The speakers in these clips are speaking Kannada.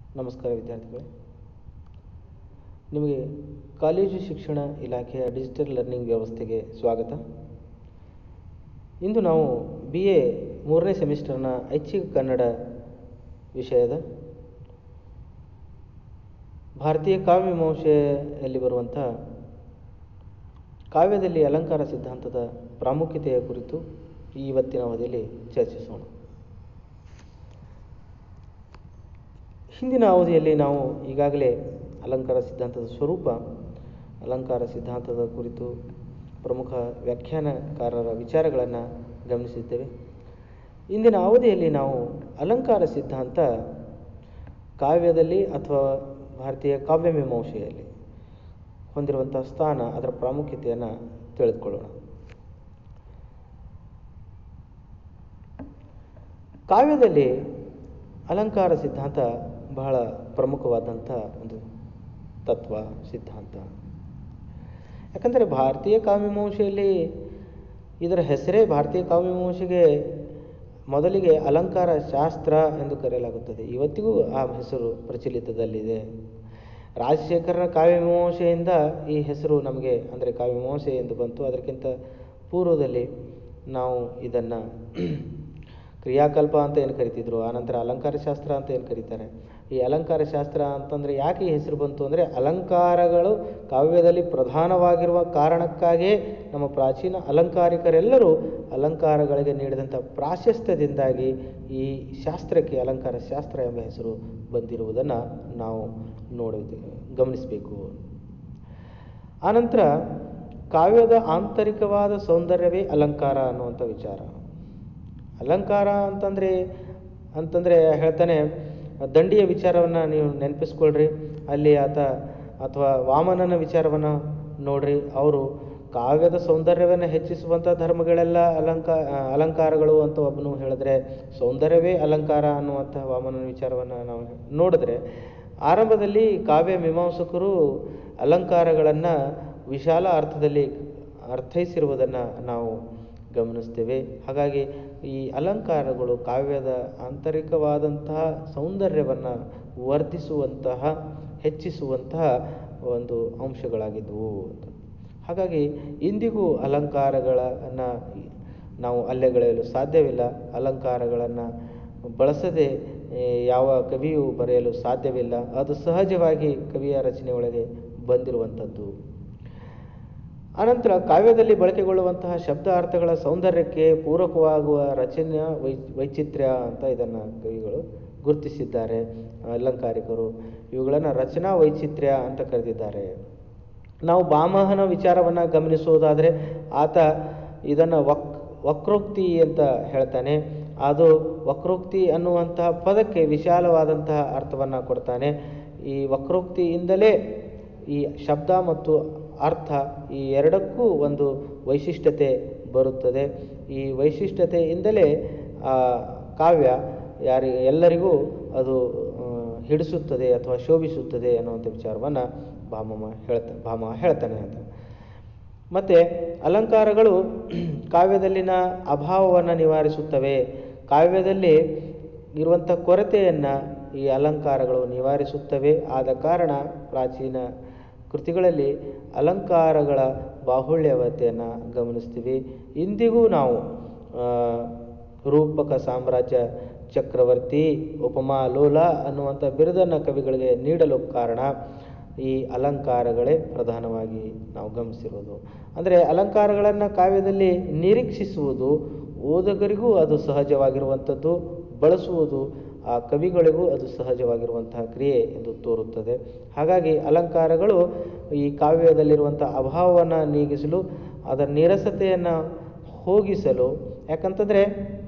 ನಮಸ್ಕಾರ ವಿದ್ಯಾರ್ಥಿಗಳೇ ನಿಮಗೆ ಕಾಲೇಜು ಶಿಕ್ಷಣ ಇಲಾಖೆಯ ಡಿಜಿಟಲ್ ಲರ್ನಿಂಗ್ ವ್ಯವಸ್ಥೆಗೆ ಸ್ವಾಗತ ಇಂದು ನಾವು ಬಿ ಎ ಮೂರನೇ ಸೆಮಿಸ್ಟರ್ನ ಐಚ್ಛಿಕ ಕನ್ನಡ ವಿಷಯದ ಭಾರತೀಯ ಕಾವ್ಯಮೀಮಾಂಸೆಯಲ್ಲಿ ಬರುವಂಥ ಕಾವ್ಯದಲ್ಲಿ ಅಲಂಕಾರ ಸಿದ್ಧಾಂತದ ಪ್ರಾಮುಖ್ಯತೆಯ ಕುರಿತು ಈ ಇವತ್ತಿನ ಅವಧಿಯಲ್ಲಿ ಚರ್ಚಿಸೋಣ ಹಿಂದಿನ ಅವಧಿಯಲ್ಲಿ ನಾವು ಈಗಾಗಲೇ ಅಲಂಕಾರ ಸಿದ್ಧಾಂತದ ಸ್ವರೂಪ ಅಲಂಕಾರ ಸಿದ್ಧಾಂತದ ಕುರಿತು ಪ್ರಮುಖ ವ್ಯಾಖ್ಯಾನಕಾರರ ವಿಚಾರಗಳನ್ನು ಗಮನಿಸಿದ್ದೇವೆ ಇಂದಿನ ಅವಧಿಯಲ್ಲಿ ನಾವು ಅಲಂಕಾರ ಸಿದ್ಧಾಂತ ಕಾವ್ಯದಲ್ಲಿ ಅಥವಾ ಭಾರತೀಯ ಕಾವ್ಯಮೀಮಾಂಸೆಯಲ್ಲಿ ಹೊಂದಿರುವಂಥ ಸ್ಥಾನ ಅದರ ಪ್ರಾಮುಖ್ಯತೆಯನ್ನು ತಿಳಿದುಕೊಳ್ಳೋಣ ಕಾವ್ಯದಲ್ಲಿ ಅಲಂಕಾರ ಸಿದ್ಧಾಂತ ಬಹಳ ಪ್ರಮುಖವಾದಂಥ ಒಂದು ತತ್ವ ಸಿದ್ಧಾಂತ ಯಾಕಂದರೆ ಭಾರತೀಯ ಕಾವ್ಯಮೀಮಾಂಸೆಯಲ್ಲಿ ಇದರ ಹೆಸರೇ ಭಾರತೀಯ ಕಾವ್ಯಮೀಮಾಂಸೆಗೆ ಮೊದಲಿಗೆ ಅಲಂಕಾರ ಶಾಸ್ತ್ರ ಎಂದು ಕರೆಯಲಾಗುತ್ತದೆ ಇವತ್ತಿಗೂ ಆ ಹೆಸರು ಪ್ರಚಲಿತದಲ್ಲಿದೆ ರಾಜಶೇಖರನ ಕಾವ್ಯಮೀಮಾಂಸೆಯಿಂದ ಈ ಹೆಸರು ನಮಗೆ ಅಂದರೆ ಕಾವ್ಯಮೀಮಾಂಸೆ ಎಂದು ಬಂತು ಅದಕ್ಕಿಂತ ಪೂರ್ವದಲ್ಲಿ ನಾವು ಇದನ್ನು ಕ್ರಿಯಾಕಲ್ಪ ಅಂತ ಏನು ಕರಿತಿದ್ರು ಆನಂತರ ಅಲಂಕಾರ ಶಾಸ್ತ್ರ ಅಂತ ಏನು ಕರೀತಾರೆ ಈ ಅಲಂಕಾರ ಶಾಸ್ತ್ರ ಅಂತಂದರೆ ಯಾಕೆ ಈ ಹೆಸರು ಬಂತು ಅಂದರೆ ಅಲಂಕಾರಗಳು ಕಾವ್ಯದಲ್ಲಿ ಪ್ರಧಾನವಾಗಿರುವ ಕಾರಣಕ್ಕಾಗಿಯೇ ನಮ್ಮ ಪ್ರಾಚೀನ ಅಲಂಕಾರಿಕರೆಲ್ಲರೂ ಅಲಂಕಾರಗಳಿಗೆ ನೀಡಿದಂಥ ಪ್ರಾಶಸ್ತ್ಯದಿಂದಾಗಿ ಈ ಶಾಸ್ತ್ರಕ್ಕೆ ಅಲಂಕಾರ ಶಾಸ್ತ್ರ ಎಂಬ ಹೆಸರು ಬಂದಿರುವುದನ್ನು ನಾವು ನೋಡಿ ಗಮನಿಸಬೇಕು ಆನಂತರ ಕಾವ್ಯದ ಆಂತರಿಕವಾದ ಸೌಂದರ್ಯವೇ ಅಲಂಕಾರ ಅನ್ನುವಂಥ ವಿಚಾರ ಅಲಂಕಾರ ಅಂತಂದರೆ ಅಂತಂದರೆ ಹೇಳ್ತಾನೆ ದಂಡಿಯ ವಿಚಾರವನ್ನು ನೀವು ನೆನಪಿಸ್ಕೊಳ್ರಿ ಅಲ್ಲಿ ಆತ ಅಥವಾ ವಾಮನನ ವಿಚಾರವನ್ನು ನೋಡ್ರಿ ಅವರು ಕಾವ್ಯದ ಸೌಂದರ್ಯವನ್ನು ಹೆಚ್ಚಿಸುವಂಥ ಧರ್ಮಗಳೆಲ್ಲ ಅಲಂಕಾ ಅಲಂಕಾರಗಳು ಅಂತ ಒಬ್ಬನು ಹೇಳಿದ್ರೆ ಸೌಂದರ್ಯವೇ ಅಲಂಕಾರ ಅನ್ನುವಂಥ ವಾಮನನ ವಿಚಾರವನ್ನು ನಾವು ನೋಡಿದ್ರೆ ಆರಂಭದಲ್ಲಿ ಕಾವ್ಯ ಮೀಮಾಂಸಕರು ಅಲಂಕಾರಗಳನ್ನು ವಿಶಾಲ ಅರ್ಥದಲ್ಲಿ ಅರ್ಥೈಸಿರುವುದನ್ನು ನಾವು ಗಮನಿಸ್ತೇವೆ ಹಾಗಾಗಿ ಈ ಅಲಂಕಾರಗಳು ಕಾವ್ಯದ ಆಂತರಿಕವಾದಂತಹ ಸೌಂದರ್ಯವನ್ನು ವರ್ಧಿಸುವಂತಹ ಹೆಚ್ಚಿಸುವಂತಹ ಒಂದು ಅಂಶಗಳಾಗಿದ್ದವು ಅಂತ ಹಾಗಾಗಿ ಇಂದಿಗೂ ಅಲಂಕಾರಗಳನ್ನು ನಾವು ಅಲ್ಲೆಗಳೆಯಲು ಸಾಧ್ಯವಿಲ್ಲ ಅಲಂಕಾರಗಳನ್ನು ಬಳಸದೆ ಯಾವ ಕವಿಯೂ ಬರೆಯಲು ಸಾಧ್ಯವಿಲ್ಲ ಅದು ಸಹಜವಾಗಿ ಕವಿಯ ರಚನೆ ಒಳಗೆ ಬಂದಿರುವಂಥದ್ದು ಅನಂತರ ಕಾವ್ಯದಲ್ಲಿ ಬಳಕೆಗೊಳ್ಳುವಂತಹ ಶಬ್ದ ಅರ್ಥಗಳ ಸೌಂದರ್ಯಕ್ಕೆ ಪೂರಕವಾಗುವ ರಚನೆಯ ವೈ ವೈಚಿತ್ರ್ಯ ಅಂತ ಇದನ್ನು ಕವಿಗಳು ಗುರುತಿಸಿದ್ದಾರೆ ಅಲಂಕಾರಿಕರು ಇವುಗಳನ್ನು ರಚನಾ ವೈಚಿತ್ರ್ಯ ಅಂತ ಕರೆದಿದ್ದಾರೆ ನಾವು ಭಾಮಹನ ವಿಚಾರವನ್ನು ಗಮನಿಸುವುದಾದರೆ ಆತ ಇದನ್ನು ವಕ್ ವಕ್ರೋಕ್ತಿ ಅಂತ ಹೇಳ್ತಾನೆ ಅದು ವಕ್ರೋಕ್ತಿ ಅನ್ನುವಂತಹ ಪದಕ್ಕೆ ವಿಶಾಲವಾದಂತಹ ಅರ್ಥವನ್ನು ಕೊಡ್ತಾನೆ ಈ ವಕ್ರೋಕ್ತಿಯಿಂದಲೇ ಈ ಶಬ್ದ ಮತ್ತು ಅರ್ಥ ಈ ಎರಡಕ್ಕೂ ಒಂದು ವೈಶಿಷ್ಟ್ಯತೆ ಬರುತ್ತದೆ ಈ ವೈಶಿಷ್ಟ್ಯತೆಯಿಂದಲೇ ಆ ಕಾವ್ಯ ಯಾರಿ ಎಲ್ಲರಿಗೂ ಅದು ಹಿಡಿಸುತ್ತದೆ ಅಥವಾ ಶೋಭಿಸುತ್ತದೆ ಅನ್ನುವಂಥ ವಿಚಾರವನ್ನು ಭಾಮಮ್ಮ ಹೇಳ್ತಾ ಭಾಮ ಹೇಳ್ತಾನೆ ಅಂತ ಮತ್ತು ಅಲಂಕಾರಗಳು ಕಾವ್ಯದಲ್ಲಿನ ಅಭಾವವನ್ನು ನಿವಾರಿಸುತ್ತವೆ ಕಾವ್ಯದಲ್ಲಿ ಇರುವಂಥ ಕೊರತೆಯನ್ನು ಈ ಅಲಂಕಾರಗಳು ನಿವಾರಿಸುತ್ತವೆ ಆದ ಕಾರಣ ಪ್ರಾಚೀನ ಕೃತಿಗಳಲ್ಲಿ ಅಲಂಕಾರಗಳ ಬಾಹುಳ್ಯವತೆಯನ್ನು ಗಮನಿಸ್ತೀವಿ ಇಂದಿಗೂ ನಾವು ರೂಪಕ ಸಾಮ್ರಾಜ್ಯ ಚಕ್ರವರ್ತಿ ಉಪಮಾ ಲೋಲ ಅನ್ನುವಂಥ ಬಿರುದನ್ನು ಕವಿಗಳಿಗೆ ನೀಡಲು ಕಾರಣ ಈ ಅಲಂಕಾರಗಳೇ ಪ್ರಧಾನವಾಗಿ ನಾವು ಗಮನಿಸಿರೋದು ಅಂದರೆ ಅಲಂಕಾರಗಳನ್ನು ಕಾವ್ಯದಲ್ಲಿ ನಿರೀಕ್ಷಿಸುವುದು ಓದುಗರಿಗೂ ಅದು ಸಹಜವಾಗಿರುವಂಥದ್ದು ಬಳಸುವುದು ಆ ಕವಿಗಳಿಗೂ ಅದು ಸಹಜವಾಗಿರುವಂತಹ ಕ್ರಿಯೆ ಎಂದು ತೋರುತ್ತದೆ ಹಾಗಾಗಿ ಅಲಂಕಾರಗಳು ಈ ಕಾವ್ಯದಲ್ಲಿರುವಂಥ ಅಭಾವವನ್ನು ನೀಗಿಸಲು ಅದರ ನೀರಸತೆಯನ್ನು ಹೋಗಿಸಲು ಯಾಕಂತಂದರೆ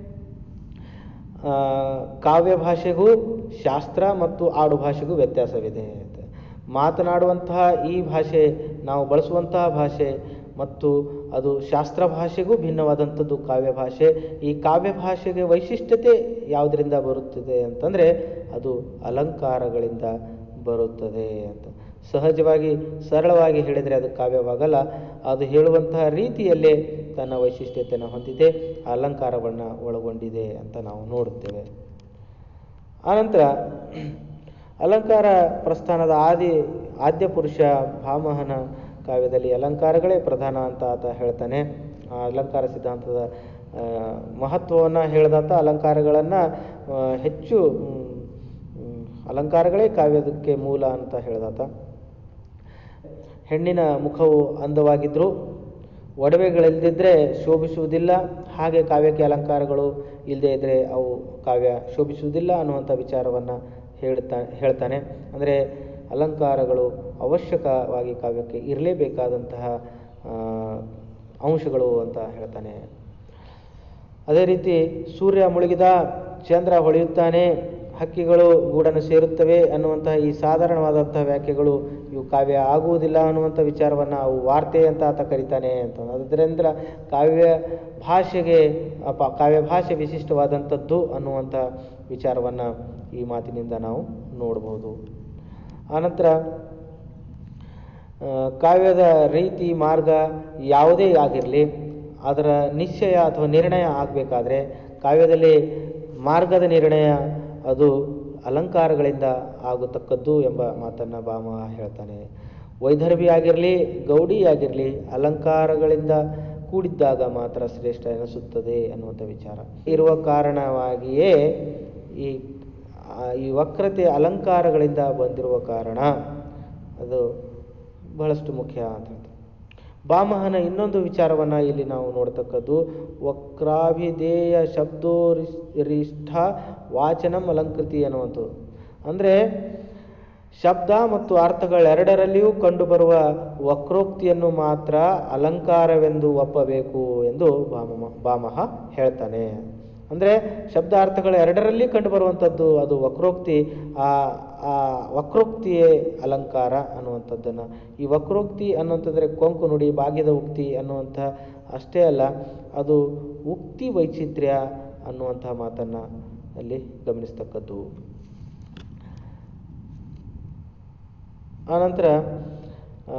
ಕಾವ್ಯ ಭಾಷೆಗೂ ಶಾಸ್ತ್ರ ಮತ್ತು ಆಡು ಭಾಷೆಗೂ ವ್ಯತ್ಯಾಸವಿದೆ ಮಾತನಾಡುವಂತಹ ಈ ಭಾಷೆ ನಾವು ಬಳಸುವಂತಹ ಭಾಷೆ ಮತ್ತು ಅದು ಶಾಸ್ತ್ರ ಭಾಷೆಗೂ ಭಿನ್ನವಾದಂಥದ್ದು ಕಾವ್ಯ ಭಾಷೆ ಈ ಕಾವ್ಯ ಭಾಷೆಗೆ ವೈಶಿಷ್ಟ್ಯತೆ ಯಾವುದರಿಂದ ಬರುತ್ತದೆ ಅಂತಂದರೆ ಅದು ಅಲಂಕಾರಗಳಿಂದ ಬರುತ್ತದೆ ಅಂತ ಸಹಜವಾಗಿ ಸರಳವಾಗಿ ಹೇಳಿದರೆ ಅದು ಕಾವ್ಯವಾಗಲ್ಲ ಅದು ಹೇಳುವಂತಹ ರೀತಿಯಲ್ಲೇ ತನ್ನ ವೈಶಿಷ್ಟ್ಯತೆಯನ್ನು ಹೊಂದಿದೆ ಅಲಂಕಾರವನ್ನು ಒಳಗೊಂಡಿದೆ ಅಂತ ನಾವು ನೋಡುತ್ತೇವೆ ಆನಂತರ ಅಲಂಕಾರ ಪ್ರಸ್ಥಾನದ ಆದಿ ಆದ್ಯ ಪುರುಷ ಭಾಮಹನ ಕಾವ್ಯದಲ್ಲಿ ಅಲಂಕಾರಗಳೇ ಪ್ರಧಾನ ಅಂತ ಆತ ಹೇಳ್ತಾನೆ ಆ ಅಲಂಕಾರ ಸಿದ್ಧಾಂತದ ಮಹತ್ವವನ್ನು ಹೇಳಿದಾತ ಅಲಂಕಾರಗಳನ್ನು ಹೆಚ್ಚು ಮ್, ಮ್, ಅಲಂಕಾರಗಳೇ ಕಾವ್ಯದಕ್ಕೆ ಮೂಲ ಅಂತ ಹೇಳಿದಾತ ಹೆಣ್ಣಿನ ಮುಖವು ಅಂದವಾಗಿದ್ದರೂ ಒಡವೆಗಳಿಲ್ಲದಿದ್ದರೆ ಶೋಭಿಸುವುದಿಲ್ಲ ಹಾಗೆ ಕಾವ್ಯಕ್ಕೆ ಅಲಂಕಾರಗಳು ಇಲ್ಲದೇ ಇದ್ದರೆ ಅವು ಕಾವ್ಯ ಶೋಭಿಸುವುದಿಲ್ಲ ಅನ್ನುವಂಥ ವಿಚಾರವನ್ನು ಹೇಳ್ತಾ ಹೇಳ್ತಾನೆ ಅಂದರೆ ಅಲಂಕಾರಗಳು ಅವಶ್ಯಕವಾಗಿ ಕಾವ್ಯಕ್ಕೆ ಇರಲೇಬೇಕಾದಂತಹ ಆ, ಅಂಶಗಳು ಅಂತ ಹೇಳ್ತಾನೆ ಅದೇ ರೀತಿ ಸೂರ್ಯ ಮುಳುಗಿದ ಚಂದ್ರ ಹೊಳೆಯುತ್ತಾನೆ ಹಕ್ಕಿಗಳು ಗೂಡನ್ನು ಸೇರುತ್ತವೆ ಅನ್ನುವಂತಹ ಈ ಸಾಧಾರಣವಾದಂತಹ ವ್ಯಾಖ್ಯೆಗಳು ಇವು ಕಾವ್ಯ ಆಗುವುದಿಲ್ಲ ಅನ್ನುವಂಥ ವಿಚಾರವನ್ನು ಅವು ವಾರ್ತೆ ಅಂತ ಆತ ಕರೀತಾನೆ ಅಂತ ಅದರಿಂದ ಕಾವ್ಯ ಭಾಷೆಗೆ ಅಪ ಕಾವ್ಯ ಭಾಷೆ ವಿಶಿಷ್ಟವಾದಂಥದ್ದು ಅನ್ನುವಂಥ ವಿಚಾರವನ್ನು ಈ ಮಾತಿನಿಂದ ನಾವು ನೋಡಬಹುದು ಆನಂತರ ಆ, ಕಾವ್ಯದ ರೀತಿ ಮಾರ್ಗ ಯಾವುದೇ ಆಗಿರಲಿ ಅದರ ನಿಶ್ಚಯ ಅಥವಾ ನಿರ್ಣಯ ಆಗಬೇಕಾದ್ರೆ ಕಾವ್ಯದಲ್ಲಿ ಮಾರ್ಗದ ನಿರ್ಣಯ ಅದು ಅಲಂಕಾರಗಳಿಂದ ಆಗತಕ್ಕದ್ದು ಎಂಬ ಮಾತನ್ನು ಭಾಮ ಹೇಳ್ತಾನೆ ವೈದರ್ಭಿ ಆಗಿರಲಿ ಗೌಡಿ ಆಗಿರಲಿ ಅಲಂಕಾರಗಳಿಂದ ಕೂಡಿದ್ದಾಗ ಮಾತ್ರ ಶ್ರೇಷ್ಠ ಎನಿಸುತ್ತದೆ ಅನ್ನುವಂಥ ವಿಚಾರ ಇರುವ ಕಾರಣವಾಗಿಯೇ ಈ ಆ, ಈ ವಕ್ರತೆ ಅಲಂಕಾರಗಳಿಂದ ಬಂದಿರುವ ಕಾರಣ ಅದು ಬಹಳಷ್ಟು ಮುಖ್ಯ ಅಂತ ಹೇಳ್ತಾರೆ ಭಾಮಹನ ಇನ್ನೊಂದು ವಿಚಾರವನ್ನು ಇಲ್ಲಿ ನಾವು ನೋಡ್ತಕ್ಕದ್ದು ವಕ್ರಾಭಿಧೇಯ ಶಬ್ದೋರಿಷ್ಠ ವಾಚನಂ ಅಲಂಕೃತಿ ಅನ್ನುವಂಥದ್ದು ಅಂದರೆ ಶಬ್ದ ಮತ್ತು ಅರ್ಥಗಳೆರಡರಲ್ಲಿಯೂ ಕಂಡುಬರುವ ವಕ್ರೋಕ್ತಿಯನ್ನು ಮಾತ್ರ ಅಲಂಕಾರವೆಂದು ಒಪ್ಪಬೇಕು ಎಂದು ಭಾಮ ಭಾಮಹ ಹೇಳ್ತಾನೆ ಅಂದರೆ ಶಬ್ದ ಅರ್ಥಗಳು ಎರಡರಲ್ಲಿ ಕಂಡುಬರುವಂಥದ್ದು ಅದು ವಕ್ರೋಕ್ತಿ ಆ ಆ ವಕ್ರೋಕ್ತಿಯೇ ಅಲಂಕಾರ ಅನ್ನುವಂಥದ್ದನ್ನು ಈ ವಕ್ರೋಕ್ತಿ ಅನ್ನುವಂಥದ್ರೆ ಕೊಂಕು ನುಡಿ ಭಾಗ್ಯದ ಉಕ್ತಿ ಅನ್ನುವಂಥ ಅಷ್ಟೇ ಅಲ್ಲ ಅದು ಉಕ್ತಿ ವೈಚಿತ್ರ್ಯ ಅನ್ನುವಂಥ ಮಾತನ್ನು ಅಲ್ಲಿ ಗಮನಿಸ್ತಕ್ಕದ್ದು ಆನಂತರ ಆ,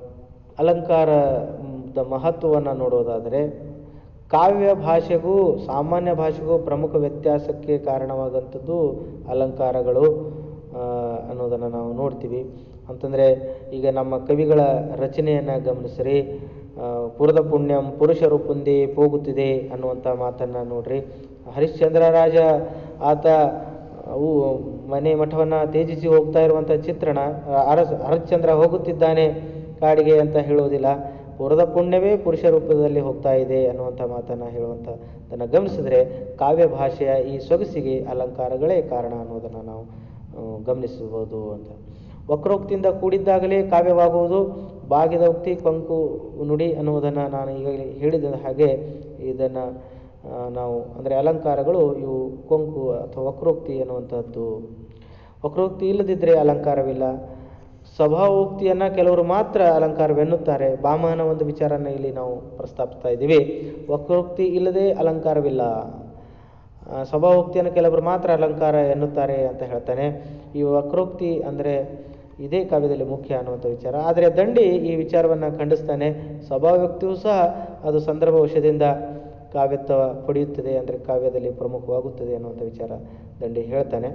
ಅಲಂಕಾರದ ಮಹತ್ವವನ್ನು ನೋಡೋದಾದರೆ ಕಾವ್ಯ ಭಾಷೆಗೂ ಸಾಮಾನ್ಯ ಭಾಷೆಗೂ ಪ್ರಮುಖ ವ್ಯತ್ಯಾಸಕ್ಕೆ ಕಾರಣವಾದಂಥದ್ದು ಅಲಂಕಾರಗಳು ಆ, ಅನ್ನೋದನ್ನು ನಾವು ನೋಡ್ತೀವಿ ಅಂತಂದರೆ ಈಗ ನಮ್ಮ ಕವಿಗಳ ರಚನೆಯನ್ನು ಗಮನಿಸ್ರಿ ಆ, ಪುರದ ಪುಣ್ಯಂ ಪುರುಷರು ಪುಂದಿ ಹೋಗುತ್ತಿದೆ ಅನ್ನುವಂಥ ಮಾತನ್ನು ನೋಡ್ರಿ ಹರಿಶ್ಚಂದ್ರ ರಾಜ ಆತ ಅವು ಮನೆ ಮಠವನ್ನು ತ್ಯಜಿಸಿ ಹೋಗ್ತಾ ಇರುವಂಥ ಚಿತ್ರಣ ಅರಸ್ ಹರಿಶ್ಚಂದ್ರ ಹೋಗುತ್ತಿದ್ದಾನೆ ಕಾಡಿಗೆ ಅಂತ ಹೇಳುವುದಿಲ್ಲ ಪುರದ ಪುಣ್ಯವೇ ಪುರುಷ ರೂಪದಲ್ಲಿ ಹೋಗ್ತಾ ಇದೆ ಅನ್ನುವಂಥ ಮಾತನ್ನು ಹೇಳುವಂಥದ್ದನ್ನು ಗಮನಿಸಿದ್ರೆ ಕಾವ್ಯ ಭಾಷೆಯ ಈ ಸೊಗಸಿಗೆ ಅಲಂಕಾರಗಳೇ ಕಾರಣ ಅನ್ನೋದನ್ನು ನಾವು ಆ, ಗಮನಿಸಬಹುದು ಅಂತ ವಕ್ರೋಕ್ತಿಯಿಂದ ಕೂಡಿದ್ದಾಗಲೇ ಕಾವ್ಯವಾಗುವುದು ಬಾಗಿದ ಉಕ್ತಿ ಕೊಂಕು ನುಡಿ ಅನ್ನುವುದನ್ನು ನಾನು ಈಗಾಗಲೇ ಹೇಳಿದ ಹಾಗೆ ಇದನ್ನು ನಾವು ಅಂದರೆ ಅಲಂಕಾರಗಳು ಇವು ಕೊಂಕು ಅಥವಾ ವಕ್ರೋಕ್ತಿ ಅನ್ನುವಂಥದ್ದು ವಕ್ರೋಕ್ತಿ ಇಲ್ಲದಿದ್ದರೆ ಅಲಂಕಾರವಿಲ್ಲ ಸ್ವಭಾವೋಕ್ತಿಯನ್ನು ಕೆಲವರು ಮಾತ್ರ ಅಲಂಕಾರವೆನ್ನುತ್ತಾರೆ ಭಾಮಹನ ಒಂದು ವಿಚಾರನ ಇಲ್ಲಿ ನಾವು ಪ್ರಸ್ತಾಪಿಸ್ತಾ ಇದ್ದೀವಿ ವಕ್ರೋಕ್ತಿ ಇಲ್ಲದೆ ಅಲಂಕಾರವಿಲ್ಲ ಆ, ಸ್ವಭಾವೋಕ್ತಿಯನ್ನು ಕೆಲವರು ಮಾತ್ರ ಅಲಂಕಾರ ಎನ್ನುತ್ತಾರೆ ಅಂತ ಹೇಳ್ತಾನೆ ಈ ವಕ್ರೋಕ್ತಿ ಅಂದರೆ ಇದೇ ಕಾವ್ಯದಲ್ಲಿ ಮುಖ್ಯ ಅನ್ನುವಂಥ ವಿಚಾರ ಆದರೆ ದಂಡಿ ಈ ವಿಚಾರವನ್ನು ಖಂಡಿಸ್ತಾನೆ ಸ್ವಭಾವೋಕ್ತಿಯೂ ಸಹ ಅದು ಸಂದರ್ಭ ವಶದಿಂದ ಕಾವ್ಯತ್ವ ಪಡೆಯುತ್ತದೆ ಅಂದರೆ ಕಾವ್ಯದಲ್ಲಿ ಪ್ರಮುಖವಾಗುತ್ತದೆ ಅನ್ನುವಂಥ ವಿಚಾರ ದಂಡಿ ಹೇಳ್ತಾನೆ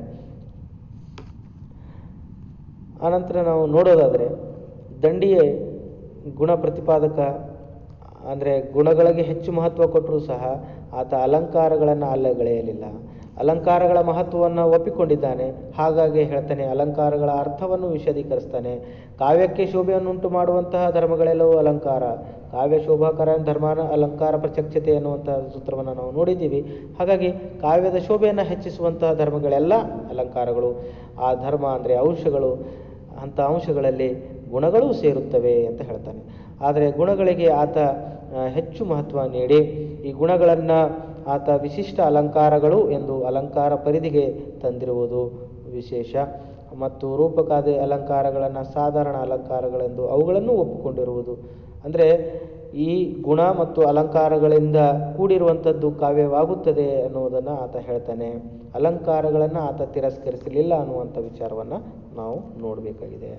ಆನಂತರ ನಾವು ನೋಡೋದಾದರೆ ದಂಡಿಯೇ ಗುಣ ಪ್ರತಿಪಾದಕ ಅಂದರೆ ಗುಣಗಳಿಗೆ ಹೆಚ್ಚು ಮಹತ್ವ ಕೊಟ್ಟರೂ ಸಹ ಆತ ಅಲಂಕಾರಗಳನ್ನು ಅಲ್ಲಗಳೆಯಲಿಲ್ಲ ಅಲಂಕಾರಗಳ ಮಹತ್ವವನ್ನು ಒಪ್ಪಿಕೊಂಡಿದ್ದಾನೆ ಹಾಗಾಗಿ ಹೇಳ್ತಾನೆ ಅಲಂಕಾರಗಳ ಅರ್ಥವನ್ನು ವಿಶದೀಕರಿಸ್ತಾನೆ ಕಾವ್ಯಕ್ಕೆ ಶೋಭೆಯನ್ನುಂಟು ಮಾಡುವಂತಹ ಧರ್ಮಗಳೆಲ್ಲವೂ ಅಲಂಕಾರ ಕಾವ್ಯ ಶೋಭಾಕರ ಧರ್ಮಾನ ಅಲಂಕಾರ ಪ್ರಚಕ್ಷತೆ ಅನ್ನುವಂತಹ ಸೂತ್ರವನ್ನು ನಾವು ನೋಡಿದ್ದೀವಿ ಹಾಗಾಗಿ ಕಾವ್ಯದ ಶೋಭೆಯನ್ನು ಹೆಚ್ಚಿಸುವಂತಹ ಧರ್ಮಗಳೆಲ್ಲ ಅಲಂಕಾರಗಳು ಆ ಧರ್ಮ ಅಂದರೆ ಅಂಶಗಳು ಅಂಥ ಅಂಶಗಳಲ್ಲಿ ಗುಣಗಳೂ ಸೇರುತ್ತವೆ ಅಂತ ಹೇಳ್ತಾನೆ ಆದರೆ ಗುಣಗಳಿಗೆ ಆತ ಆ, ಹೆಚ್ಚು ಮಹತ್ವ ನೀಡಿ ಈ ಗುಣಗಳನ್ನು ಆತ ವಿಶಿಷ್ಟ ಅಲಂಕಾರಗಳು ಎಂದು ಅಲಂಕಾರ ಪರಿಧಿಗೆ ತಂದಿರುವುದು ವಿಶೇಷ ಮತ್ತು ರೂಪಕಾದಿ ಅಲಂಕಾರಗಳನ್ನು ಸಾಧಾರಣ ಅಲಂಕಾರಗಳೆಂದು ಅವುಗಳನ್ನು ಒಪ್ಪಿಕೊಂಡಿರುವುದು ಅಂದರೆ ಈ ಗುಣ ಮತ್ತು ಅಲಂಕಾರಗಳಿಂದ ಕೂಡಿರುವಂಥದ್ದು ಕಾವ್ಯವಾಗುತ್ತದೆ ಅನ್ನುವುದನ್ನು ಆತ ಹೇಳ್ತಾನೆ ಅಲಂಕಾರಗಳನ್ನು ಆತ ತಿರಸ್ಕರಿಸಲಿಲ್ಲ ಅನ್ನುವಂಥ ವಿಚಾರವನ್ನು ನಾವು ನೋಡಬೇಕಾಗಿದೆ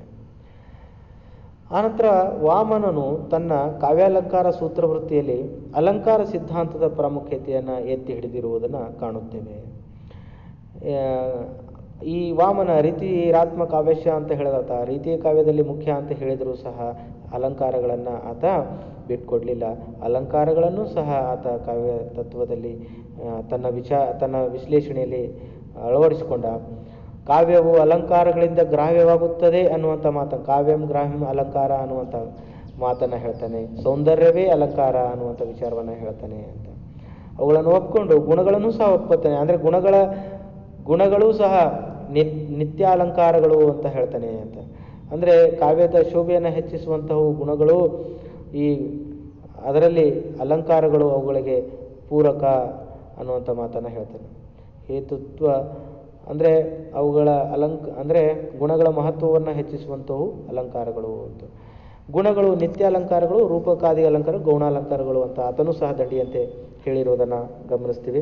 ಆನಂತರ ವಾಮನನು ತನ್ನ ಕಾವ್ಯಾಲಂಕಾರ ಸೂತ್ರವೃತ್ತಿಯಲ್ಲಿ ಅಲಂಕಾರ ಸಿದ್ಧಾಂತದ ಪ್ರಾಮುಖ್ಯತೆಯನ್ನು ಎತ್ತಿ ಹಿಡಿದಿರುವುದನ್ನು ಕಾಣುತ್ತೇವೆ ಆ, ಈ ವಾಮನ ರೀತಿರಾತ್ಮ ಕಾವ್ಯಶ ಅಂತ ಹೇಳಿದಾತ ರೀತಿ ಕಾವ್ಯದಲ್ಲಿ ಮುಖ್ಯ ಅಂತ ಹೇಳಿದರೂ ಸಹ ಅಲಂಕಾರಗಳನ್ನು ಆತ ಬಿಟ್ಕೊಡ್ಲಿಲ್ಲ ಅಲಂಕಾರಗಳನ್ನು ಸಹ ಆತ ಕಾವ್ಯ ತತ್ವದಲ್ಲಿ ಆ, ತನ್ನ ವಿಚಾ ತನ್ನ ವಿಶ್ಲೇಷಣೆಯಲ್ಲಿ ಅಳವಡಿಸಿಕೊಂಡ ಕಾವ್ಯವು ಅಲಂಕಾರಗಳಿಂದ ಗ್ರಾಹ್ಯವಾಗುತ್ತದೆ ಅನ್ನುವಂಥ ಮಾತನ್ನು ಕಾವ್ಯಂ ಗ್ರಾಹ್ಯಂ ಅಲಂಕಾರ ಅನ್ನುವಂಥ ಮಾತನ್ನು ಹೇಳ್ತಾನೆ ಸೌಂದರ್ಯವೇ ಅಲಂಕಾರ ಅನ್ನುವಂಥ ವಿಚಾರವನ್ನು ಹೇಳ್ತಾನೆ ಅಂತ ಅವುಗಳನ್ನು ಒಪ್ಕೊಂಡು ಗುಣಗಳನ್ನು ಸಹ ಒಪ್ಕೋತಾನೆ ಅಂದರೆ ಗುಣಗಳ ಗುಣಗಳು ಸಹ ನಿತ್ ನಿತ್ಯ ಅಲಂಕಾರಗಳು ಅಂತ ಹೇಳ್ತಾನೆ ಅಂತ ಅಂದರೆ ಕಾವ್ಯದ ಶೋಭೆಯನ್ನು ಹೆಚ್ಚಿಸುವಂತಹ ಗುಣಗಳು ಈ ಅದರಲ್ಲಿ ಅಲಂಕಾರಗಳು ಅವುಗಳಿಗೆ ಪೂರಕ ಅನ್ನುವಂಥ ಮಾತನ್ನು ಹೇಳ್ತಾನೆ ಹೇತುತ್ವ ಅಂದರೆ ಅವುಗಳ ಅಲಂಕ ಅಂದರೆ ಗುಣಗಳ ಮಹತ್ವವನ್ನು ಹೆಚ್ಚಿಸುವಂಥವು ಅಲಂಕಾರಗಳು ಅಂತ ಗುಣಗಳು ನಿತ್ಯ ಅಲಂಕಾರಗಳು ರೂಪಕಾದಿ ಅಲಂಕಾರ ಗೌಣಾಲಂಕಾರಗಳು ಅಂತ ಆತನೂ ಸಹ ದಂಡಿಯಂತೆ ಹೇಳಿರೋದನ್ನು ಗಮನಿಸ್ತೀವಿ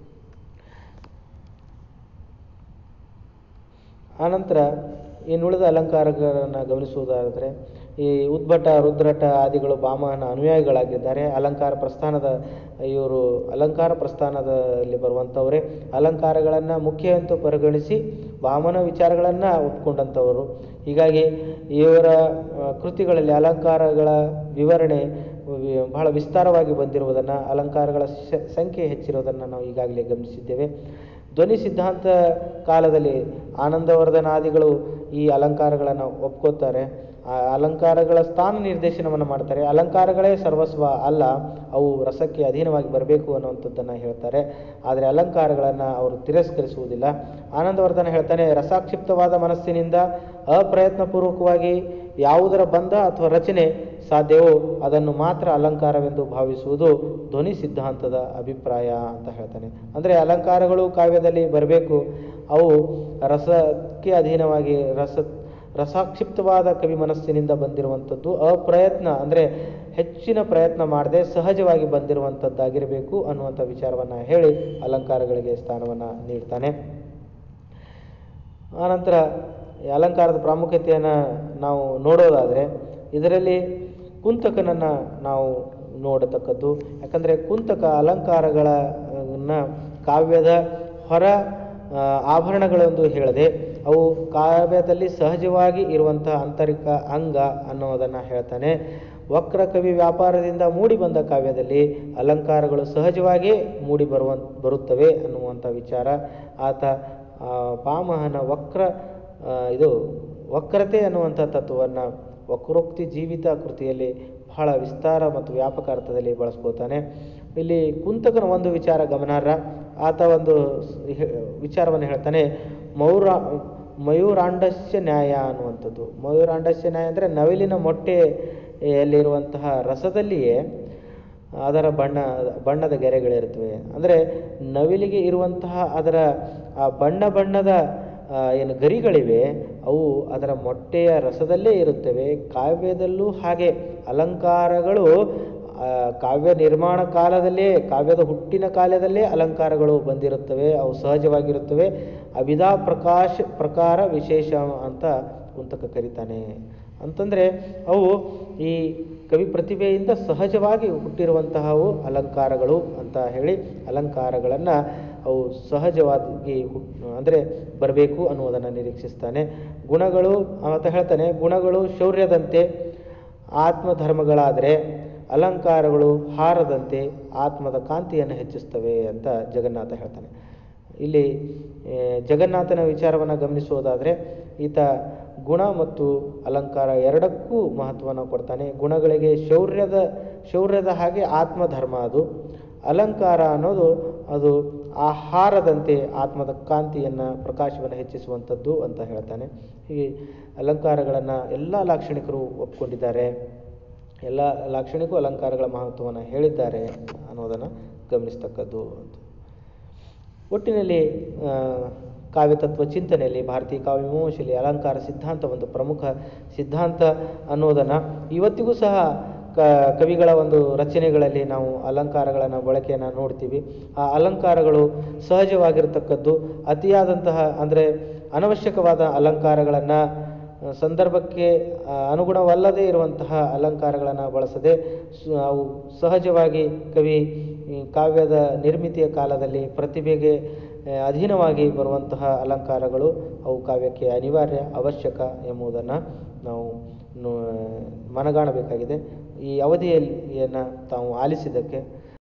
ಆನಂತರ ಇನ್ನುಳಿದ ಅಲಂಕಾರಗಳನ್ನು ಗಮನಿಸುವುದಾದರೆ ಈ ಉದ್ಭಟ ರುದ್ರಟ ಆದಿಗಳು ಬಾಮನ ಅನುಯಾಯಿಗಳಾಗಿದ್ದಾರೆ ಅಲಂಕಾರ ಪ್ರಸ್ಥಾನದ ಇವರು ಅಲಂಕಾರ ಪ್ರಸ್ಥಾನದಲ್ಲಿ ಬರುವಂಥವರೇ ಅಲಂಕಾರಗಳನ್ನು ಮುಖ್ಯ ಎಂದು ಪರಿಗಣಿಸಿ ವಾಮನ ವಿಚಾರಗಳನ್ನು ಒಪ್ಕೊಂಡಂಥವರು ಹೀಗಾಗಿ ಇವರ ಆ, ಕೃತಿಗಳಲ್ಲಿ ಅಲಂಕಾರಗಳ ವಿವರಣೆ ವಿ- ಬಹಳ ವಿಸ್ತಾರವಾಗಿ ಬಂದಿರುವುದನ್ನು ಅಲಂಕಾರಗಳ ಶ- ಸಂಖ್ಯೆ ಹೆಚ್ಚಿರೋದನ್ನು ನಾವು ಈಗಾಗಲೇ ಗಮನಿಸಿದ್ದೇವೆ ಧ್ವನಿ ಸಿದ್ಧಾಂತ ಕಾಲದಲ್ಲಿ ಆನಂದವರ್ಧನಾದಿಗಳು ಈ ಅಲಂಕಾರಗಳನ್ನು ಒಪ್ಕೋತಾರೆ ಆ ಅಲಂಕಾರಗಳ ಸ್ಥಾನ ನಿರ್ದೇಶನವನ್ನು ಮಾಡ್ತಾರೆ ಅಲಂಕಾರಗಳೇ ಸರ್ವಸ್ವ ಅಲ್ಲ ಅವು ರಸಕ್ಕೆ ಅಧೀನವಾಗಿ ಬರಬೇಕು ಅನ್ನುವಂಥದ್ದನ್ನು ಹೇಳ್ತಾರೆ ಆದರೆ ಅಲಂಕಾರಗಳನ್ನು ಅವರು ತಿರಸ್ಕರಿಸುವುದಿಲ್ಲ ಆನಂದವರ್ಧನ ಹೇಳ್ತಾನೆ ರಸಾಕ್ಷಿಪ್ತವಾದ ಮನಸ್ಸಿನಿಂದ ಅಪ್ರಯತ್ನಪೂರ್ವಕವಾಗಿ ಯಾವುದರ ಬಂಧ ಅಥವಾ ರಚನೆ ಸಾಧ್ಯವೋ ಅದನ್ನು ಮಾತ್ರ ಅಲಂಕಾರವೆಂದು ಭಾವಿಸುವುದು ಧ್ವನಿ ಸಿದ್ಧಾಂತದ ಅಭಿಪ್ರಾಯ ಅಂತ ಹೇಳ್ತಾನೆ ಅಂದರೆ ಅಲಂಕಾರಗಳು ಕಾವ್ಯದಲ್ಲಿ ಬರಬೇಕು ಅವು ರಸಕ್ಕೆ ಅಧೀನವಾಗಿ ರಸ ರಸಾಕ್ಷಿಪ್ತವಾದ ಕವಿ ಮನಸ್ಸಿನಿಂದ ಬಂದಿರುವಂಥದ್ದು ಅಪ್ರಯತ್ನ ಅಂದರೆ ಹೆಚ್ಚಿನ ಪ್ರಯತ್ನ ಮಾಡದೆ ಸಹಜವಾಗಿ ಬಂದಿರುವಂಥದ್ದಾಗಿರಬೇಕು ಅನ್ನುವಂಥ ವಿಚಾರವನ್ನು ಹೇಳಿ ಅಲಂಕಾರಗಳಿಗೆ ಸ್ಥಾನವನ್ನು ನೀಡ್ತಾನೆ ಆನಂತರ ಈ ಅಲಂಕಾರದ ಪ್ರಾಮುಖ್ಯತೆಯನ್ನು ನಾವು ನೋಡೋದಾದರೆ ಇದರಲ್ಲಿ ಕುಂತಕನನ್ನು ನಾವು ನೋಡತಕ್ಕದ್ದು ಯಾಕಂದರೆ ಕುಂತಕ ಅಲಂಕಾರಗಳನ್ನ ಕಾವ್ಯದ ಹೊರ ಆ, ಆಭರಣಗಳೆಂದು ಹೇಳದೆ ಅವು ಕಾವ್ಯದಲ್ಲಿ ಸಹಜವಾಗಿ ಇರುವಂತಹ ಆಂತರಿಕ ಅಂಗ ಅನ್ನೋದನ್ನು ಹೇಳ್ತಾನೆ ವಕ್ರ ಕವಿ ವ್ಯಾಪಾರದಿಂದ ಮೂಡಿ ಬಂದ ಕಾವ್ಯದಲ್ಲಿ ಅಲಂಕಾರಗಳು ಸಹಜವಾಗಿಯೇ ಮೂಡಿ ಬರುವ ಬರುತ್ತವೆ ಅನ್ನುವಂಥ ವಿಚಾರ ಆತ ಆ, ಪಾಮಹನ ವಕ್ರ ಆ, ಇದು ವಕ್ರತೆ ಅನ್ನುವಂಥ ತತ್ವವನ್ನು ವಕ್ರೋಕ್ತಿ ಜೀವಿತ ಕೃತಿಯಲ್ಲಿ ಬಹಳ ವಿಸ್ತಾರ ಮತ್ತು ವ್ಯಾಪಕ ಅರ್ಥದಲ್ಲಿ ಬಳಸ್ಕೋತಾನೆ ಇಲ್ಲಿ ಕುಂತಕನ ಒಂದು ವಿಚಾರ ಗಮನಾರ್ಹ ಆತ ಒಂದು ಸ್- ಹೇ- ವಿಚಾರವನ್ನು ಹೇಳ್ತಾನೆ ಮೌರ ಮಯೂರಾಂಡಸ್ಯ ನ್ಯಾಯ ಅನ್ನುವಂಥದ್ದು ಮಯೂರಾಂಡಸ್ಯ ನ್ಯಾಯ ಅಂದರೆ ನವಿಲಿನ ಮೊಟ್ಟೆಯಲ್ಲಿರುವಂತಹ ರಸದಲ್ಲಿಯೇ ಅದರ ಬಣ್ಣ ಬಣ್ಣದ ಗೆರೆಗಳಿರುತ್ತವೆ ಅಂದರೆ ನವಿಲಿಗೆ ಇರುವಂತಹ ಅದರ ಆ ಬಣ್ಣ ಬಣ್ಣದ ಆ, ಏನು ಗರಿಗಳಿವೆ ಅವು ಅದರ ಮೊಟ್ಟೆಯ ರಸದಲ್ಲೇ ಇರುತ್ತವೆ ಕಾವ್ಯದಲ್ಲೂ ಹಾಗೆ ಅಲಂಕಾರಗಳು ಆ, ಕಾವ್ಯ ನಿರ್ಮಾಣ ಕಾಲದಲ್ಲೇ ಕಾವ್ಯದ ಹುಟ್ಟಿನ ಕಾಲದಲ್ಲೇ ಅಲಂಕಾರಗಳು ಬಂದಿರುತ್ತವೆ ಅವು ಸಹಜವಾಗಿರುತ್ತವೆ ಅಭಿಧಾ ಪ್ರಕಾಶ ಪ್ರಕಾರ ವಿಶೇಷ ಅಂತ ಕುಂತಕ ಕರೀತಾನೆ ಅಂತಂದರೆ ಅವು ಈ ಕವಿ ಪ್ರತಿಭೆಯಿಂದ ಸಹಜವಾಗಿ ಹುಟ್ಟಿರುವಂತಹವು ಅಲಂಕಾರಗಳು ಅಂತ ಹೇಳಿ ಅಲಂಕಾರಗಳನ್ನು ಅವು ಸಹಜವಾಗಿ ಹುಟ್ ಅಂದರೆ ಬರಬೇಕು ಅನ್ನುವುದನ್ನು ನಿರೀಕ್ಷಿಸ್ತಾನೆ ಗುಣಗಳು ಆತ ಹೇಳ್ತಾನೆ ಗುಣಗಳು ಶೌರ್ಯದಂತೆ ಆತ್ಮಧರ್ಮಗಳಾದರೆ ಅಲಂಕಾರಗಳು ಹಾರದಂತೆ ಆತ್ಮದ ಕಾಂತಿಯನ್ನು ಹೆಚ್ಚಿಸ್ತವೆ ಅಂತ ಜಗನ್ನಾಥ ಹೇಳ್ತಾನೆ ಇಲ್ಲಿ ಆ, ಜಗನ್ನಾಥನ ವಿಚಾರವನ್ನು ಗಮನಿಸುವುದಾದರೆ ಈತ ಗುಣ ಮತ್ತು ಅಲಂಕಾರ ಎರಡಕ್ಕೂ ಮಹತ್ವವನ್ನು ಕೊಡ್ತಾನೆ ಗುಣಗಳಿಗೆ ಶೌರ್ಯದ ಶೌರ್ಯದ ಹಾಗೆ ಆತ್ಮಧರ್ಮ ಅದು ಅಲಂಕಾರ ಅನ್ನೋದು ಅದು ಆಹಾರದಂತೆ ಆತ್ಮದ ಕಾಂತಿಯನ್ನು ಪ್ರಕಾಶವನ್ನು ಹೆಚ್ಚಿಸುವಂಥದ್ದು ಅಂತ ಹೇಳ್ತಾನೆ ಹೀಗೆ ಅಲಂಕಾರಗಳನ್ನು ಎಲ್ಲ ಲಾಕ್ಷಣಿಕರು ಒಪ್ಕೊಂಡಿದ್ದಾರೆ ಎಲ್ಲ ಲಾಕ್ಷಣಿಕೂ ಅಲಂಕಾರಗಳ ಮಹತ್ವವನ್ನು ಹೇಳಿದ್ದಾರೆ ಅನ್ನೋದನ್ನು ಗಮನಿಸ್ತಕ್ಕದ್ದು ಅಂತ ಒಟ್ಟಿನಲ್ಲಿ ಆ, ಕಾವ್ಯತತ್ವ ಚಿಂತನೆಯಲ್ಲಿ ಭಾರತೀಯ ಕಾವ್ಯಮೀಮಾಂಸೆಯಲ್ಲಿ ಅಲಂಕಾರ ಸಿದ್ಧಾಂತ ಒಂದು ಪ್ರಮುಖ ಸಿದ್ಧಾಂತ ಅನ್ನೋದನ್ನು ಇವತ್ತಿಗೂ ಸಹ ಕ ಕವಿಗಳ ಒಂದು ರಚನೆಗಳಲ್ಲಿ ನಾವು ಅಲಂಕಾರಗಳನ್ನು ಬಳಕೆಯನ್ನು ನೋಡ್ತೀವಿ ಆ ಅಲಂಕಾರಗಳು ಸಹಜವಾಗಿರತಕ್ಕದ್ದು ಅತಿಯಾದಂತಹ ಅಂದರೆ ಅನವಶ್ಯಕವಾದ ಅಲಂಕಾರಗಳನ್ನು ಸಂದರ್ಭಕ್ಕೆ ಆ, ಅನುಗುಣವಲ್ಲದೇ ಇರುವಂತಹ ಅಲಂಕಾರಗಳನ್ನು ಬಳಸದೆ ಸು- ಅವು ಸಹಜವಾಗಿ ಕವಿ ಈ ಕಾವ್ಯದ ನಿರ್ಮಿತಿಯ ಕಾಲದಲ್ಲಿ ಪ್ರತಿಭೆಗೆ ಆ, ಅಧೀನವಾಗಿ ಬರುವಂತಹ ಅಲಂಕಾರಗಳು ಅವು ಕಾವ್ಯಕ್ಕೆ ಅನಿವಾರ್ಯ ಅವಶ್ಯಕ ಎಂಬುದನ್ನು ನಾವು ನೋ- ಮನಗಾಣಬೇಕಾಗಿದೆ ಈ ಅವಧಿಯಲ್ಲಿ ತಾವು ಆಲಿಸಿದ್ದಕ್ಕೆ